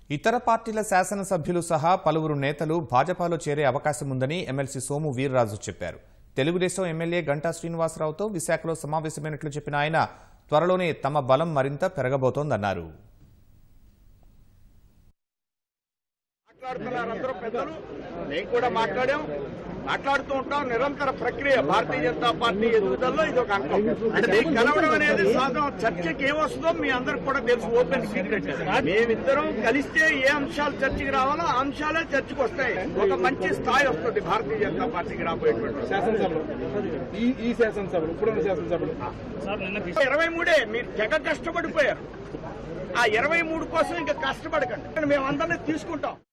ఇతర పార్టీల శాసనసభ్యులు సహా పలువురు నేతలు భాజపాలో చేరే అవకాశం ఉందని ఎమ్మెల్సీ సోము వీర్రాజు చెప్పారు తెలుగుదేశం ఎమ్మెల్యే గంటా శ్రీనివాసరావుతో విశాఖలో సమావేశమైనట్లు చెప్పిన ఆయన త్వరలోనే తమ బలం మరింత పెరగబోతోందన్నారు మాట్లాడుతున్నారు అందరూ పెద్దలు నేను కూడా మాట్లాడాం మాట్లాడుతూ ఉంటాం నిరంతర ప్రక్రియ భారతీయ జనతా పార్టీ ఎదుగుదలలో ఇది ఒక అంకం అంటే మీకు కలవడం అనేది సాధనం చర్చకి ఏమొస్తుందో మీ అందరికి కూడా తెలుసు ఓపెన్ సీక్రెట్ మేమిద్దరం కలిస్తే ఏ అంశాలు చర్చకి రావాలో ఆ అంశాలే చర్చకు వస్తాయి ఒక మంచి స్థాయి వస్తుంది భారతీయ జనతా పార్టీకి రాబోయేటువంటి శాసనసభలో ఈ ఈ శాసనసభలు ఇప్పుడున్న శాసనసభలు ఇరవై మూడే మీరు తెగ కష్టపడిపోయారు ఆ ఇరవై మూడు కోసం ఇంకా కష్టపడకండి మేమందరినీ తీసుకుంటాం